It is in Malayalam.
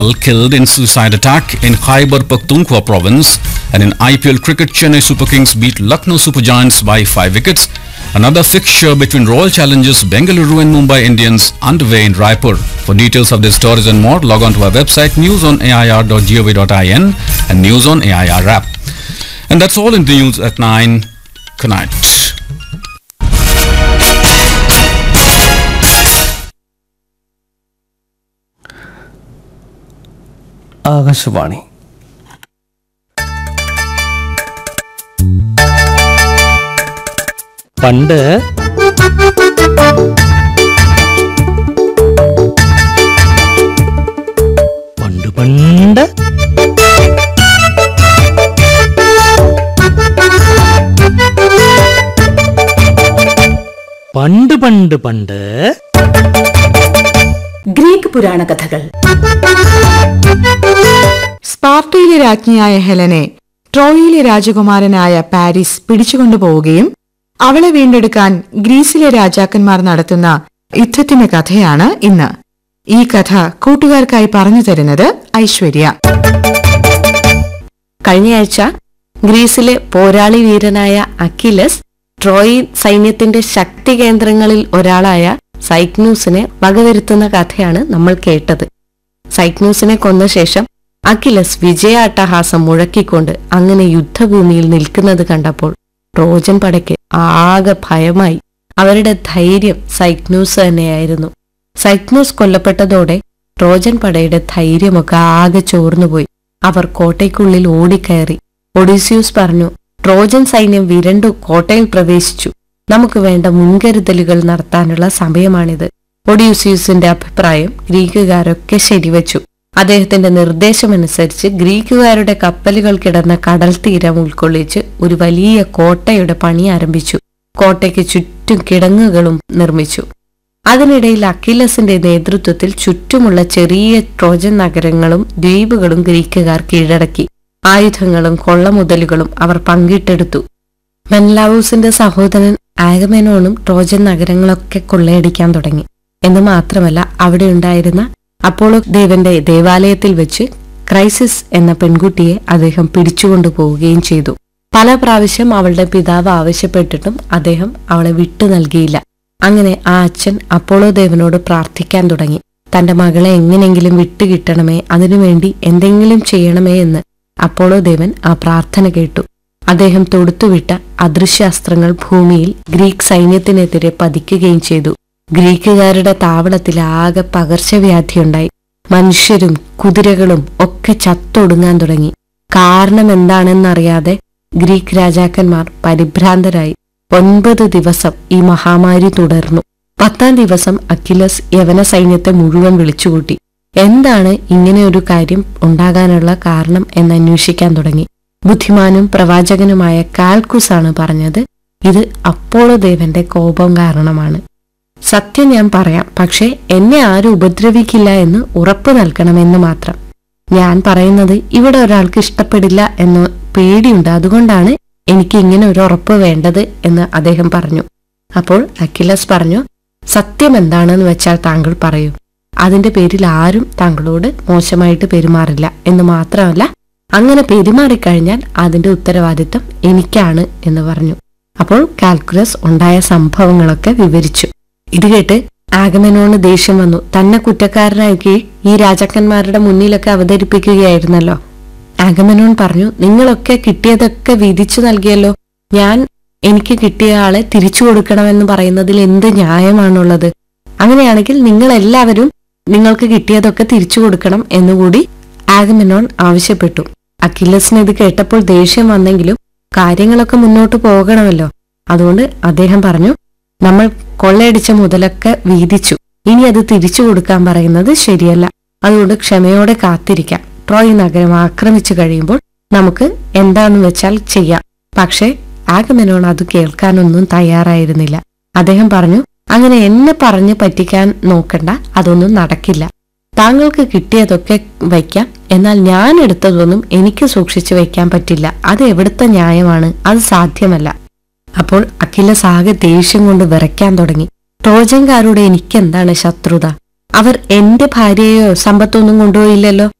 killed in suicide attack in Khyber Pakhtunkhwa province and in IPL cricket Chennai Super Kings beat Lucknow Super Giants by 5 wickets. Another fixture between Royal Challengers Bengaluru and Mumbai Indians underway in Raipur. For details of these stories and more log on to our website newsonair.gov.in and News on AIR app. And that's all in the news at 9. Good night. Akashvani പണ്ട് പണ്ട് പണ്ട് പണ്ട് പണ്ട് പണ്ട് ഗ്രീക്ക് പുരാണ കഥകൾ സ്പാർട്ടയിലെ രാജ്ഞിയായ ഹെലനെ ട്രോയിലെ രാജകുമാരനായ പാരീസ് പിടിച്ചുകൊണ്ടുപോവുകയും അവളെ വീണ്ടെടുക്കാൻ ഗ്രീസിലെ രാജാക്കന്മാർ നടത്തുന്ന യുദ്ധത്തിന്റെ കഥയാണ് ഇന്ന് ഈ കഥ കൂട്ടുകാർക്കായി പറഞ്ഞു തരുന്നത് ഐശ്വര്യ കഴിഞ്ഞയാഴ്ച ഗ്രീസിലെ പോരാളി വീരനായ അക്കിലസ് ട്രോയി സൈന്യത്തിന്റെ ശക്തി കേന്ദ്രങ്ങളിൽ ഒരാളായ സൈക്നൂസിനെ വകവരുത്തുന്ന കഥയാണ് നമ്മൾ കേട്ടത് സൈക്നൂസിനെ കൊന്ന ശേഷം അക്കിലസ് വിജയാട്ടഹാസം മുഴക്കിക്കൊണ്ട് അങ്ങനെ യുദ്ധഭൂമിയിൽ നിൽക്കുന്നത് കണ്ടപ്പോൾ ട്രോജൻ പടയ്ക്ക് ആകെ ഭയമായി അവരുടെ ധൈര്യം സൈക്നൂസ് തന്നെയായിരുന്നു സൈക്നൂസ് കൊല്ലപ്പെട്ടതോടെ ട്രോജൻ പടയുടെ ധൈര്യമൊക്കെ ആകെ ചോർന്നുപോയി അവർ കോട്ടയ്ക്കുള്ളിൽ ഓടിക്കയറി ഒഡീസിയൂസ് പറഞ്ഞു ട്രോജൻ സൈന്യം വിരണ്ടു കോട്ടയിൽ പ്രവേശിച്ചു നമുക്ക് വേണ്ട മുൻകരുതലുകൾ നടത്താനുള്ള സമയമാണിത് ഒഡീസിയൂസിന്റെ അഭിപ്രായം ഗ്രീക്കുകാരൊക്കെ ശരിവച്ചു അദ്ദേഹത്തിന്റെ നിർദ്ദേശമനുസരിച്ച് ഗ്രീക്കുകാരുടെ കപ്പലുകൾ കിടന്ന കടൽ തീരം ഉൾക്കൊള്ളിച്ച് ഒരു വലിയ കോട്ടയുടെ പണി ആരംഭിച്ചു കോട്ടയ്ക്ക് ചുറ്റും കിടങ്ങുകളും നിർമ്മിച്ചു അതിനിടയിൽ അക്കിലസിന്റെ നേതൃത്വത്തിൽ ചുറ്റുമുള്ള ചെറിയ ട്രോജൻ നഗരങ്ങളും ദ്വീപുകളും ഗ്രീക്കുകാർ കീഴടക്കി ആയുധങ്ങളും കൊള്ളമുതലുകളും അവർ പങ്കിട്ടെടുത്തു മെൻലാവൂസിന്റെ സഹോദരൻ ആഗമെനോണും ട്രോജൻ നഗരങ്ങളൊക്കെ കൊള്ളയടിക്കാൻ തുടങ്ങി എന്ന് മാത്രമല്ല അവിടെ ഉണ്ടായിരുന്ന അപ്പോളോ ദേവന്റെ ദേവാലയത്തിൽ വെച്ച് ക്രൈസിസ് എന്ന പെൺകുട്ടിയെ അദ്ദേഹം പിടിച്ചുകൊണ്ടുപോവുകയും ചെയ്തു പല പ്രാവശ്യം അവളുടെ പിതാവ് ആവശ്യപ്പെട്ടിട്ടും അദ്ദേഹം അവളെ വിട്ടു നൽകിയില്ല അങ്ങനെ ആ അച്ഛൻ അപ്പോളോ ദേവനോട് പ്രാർത്ഥിക്കാൻ തുടങ്ങി തന്റെ മകളെ എങ്ങനെയെങ്കിലും വിട്ടുകിട്ടണമേ അതിനുവേണ്ടി എന്തെങ്കിലും ചെയ്യണമേ എന്ന് അപ്പോളോ ദേവൻ ആ പ്രാർത്ഥന കേട്ടു അദ്ദേഹം തൊടുത്തുവിട്ട അദൃശ്യാസ്ത്രങ്ങൾ ഭൂമിയിൽ ഗ്രീക്ക് സൈന്യത്തിനെതിരെ പതിക്കുകയും ചെയ്തു ഗ്രീക്കുകാരുടെ താവളത്തിൽ ആകെ പകർച്ചവ്യാധിയുണ്ടായി മനുഷ്യരും കുതിരകളും ഒക്കെ ചത്തൊടുങ്ങാൻ തുടങ്ങി കാരണം എന്താണെന്നറിയാതെ ഗ്രീക്ക് രാജാക്കന്മാർ പരിഭ്രാന്തരായി ഒൻപത് ദിവസം ഈ മഹാമാരി തുടർന്നു പത്താം ദിവസം അക്കിലസ് യവന സൈന്യത്തെ മുഴുവൻ വിളിച്ചുകൂട്ടി എന്താണ് ഇങ്ങനെ ഒരു കാര്യം ഉണ്ടാകാനുള്ള കാരണം എന്ന് അന്വേഷിക്കാൻ തുടങ്ങി ബുദ്ധിമാനും പ്രവാചകനുമായ കാൽക്കുസ് ആണ് പറഞ്ഞത് ഇത് അപ്പോളോ ദേവന്റെ കോപം കാരണമാണ് സത്യം ഞാൻ പറയാം പക്ഷേ എന്നെ ആരും ഉപദ്രവിക്കില്ല എന്ന് ഉറപ്പ് നൽകണമെന്ന് മാത്രം ഞാൻ പറയുന്നത് ഇവിടെ ഒരാൾക്ക് ഇഷ്ടപ്പെടില്ല എന്ന് പേടിയുണ്ട് അതുകൊണ്ടാണ് എനിക്ക് ഇങ്ങനെ ഒരു ഉറപ്പ് വേണ്ടത് എന്ന് അദ്ദേഹം പറഞ്ഞു അപ്പോൾ അക്കിലസ് പറഞ്ഞു സത്യം എന്താണെന്ന് വെച്ചാൽ താങ്കൾ പറയൂ അതിന്റെ പേരിൽ ആരും താങ്കളോട് മോശമായിട്ട് പെരുമാറില്ല എന്ന് മാത്രമല്ല അങ്ങനെ പെരുമാറിക്കഴിഞ്ഞാൽ അതിന്റെ ഉത്തരവാദിത്തം എനിക്കാണ് എന്ന് പറഞ്ഞു അപ്പോൾ കാൽക്കുലസ് ഉണ്ടായ സംഭവങ്ങളൊക്കെ വിവരിച്ചു ഇത് കേട്ട് ആഗമനോണ് ദേഷ്യം വന്നു തന്നെ കുറ്റക്കാരനാക്കി ഈ രാജാക്കന്മാരുടെ മുന്നിലൊക്കെ അവതരിപ്പിക്കുകയായിരുന്നല്ലോ ആഗമനോൺ പറഞ്ഞു നിങ്ങളൊക്കെ കിട്ടിയതൊക്കെ വിധിച്ചു നൽകിയല്ലോ ഞാൻ എനിക്ക് കിട്ടിയ ആളെ തിരിച്ചു കൊടുക്കണമെന്ന് പറയുന്നതിൽ എന്ത് ന്യായമാണുള്ളത് അങ്ങനെയാണെങ്കിൽ നിങ്ങൾ എല്ലാവരും നിങ്ങൾക്ക് കിട്ടിയതൊക്കെ തിരിച്ചു കൊടുക്കണം എന്നുകൂടി ആഗമനോൺ ആവശ്യപ്പെട്ടു അഖിലസിന് ഇത് കേട്ടപ്പോൾ ദേഷ്യം വന്നെങ്കിലും കാര്യങ്ങളൊക്കെ മുന്നോട്ട് പോകണമല്ലോ അതുകൊണ്ട് അദ്ദേഹം പറഞ്ഞു നമ്മൾ കൊള്ളയടിച്ച മുതലൊക്കെ വീതിച്ചു ഇനി അത് തിരിച്ചു കൊടുക്കാൻ പറയുന്നത് ശരിയല്ല അതുകൊണ്ട് ക്ഷമയോടെ കാത്തിരിക്കാം ട്രോയ് നഗരം ആക്രമിച്ചു കഴിയുമ്പോൾ നമുക്ക് എന്താണെന്ന് വെച്ചാൽ ചെയ്യാം പക്ഷേ ആഗമനോൺ അത് കേൾക്കാനൊന്നും തയ്യാറായിരുന്നില്ല അദ്ദേഹം പറഞ്ഞു അങ്ങനെ എന്നെ പറഞ്ഞ് പറ്റിക്കാൻ നോക്കണ്ട അതൊന്നും നടക്കില്ല താങ്കൾക്ക് കിട്ടിയതൊക്കെ വയ്ക്കാം എന്നാൽ ഞാൻ എടുത്തതൊന്നും എനിക്ക് സൂക്ഷിച്ചു വയ്ക്കാൻ പറ്റില്ല അത് എവിടുത്തെ ന്യായമാണ് അത് സാധ്യമല്ല അപ്പോൾ അഖിലസ് ആകെ ദേഷ്യം കൊണ്ട് വിറയ്ക്കാൻ തുടങ്ങി ട്രോജൻകാരോട് എനിക്കെന്താണ് ശത്രുത അവർ എന്റെ ഭാര്യയെയോ സമ്പത്തൊന്നും കൊണ്ടുപോയില്ലല്ലോ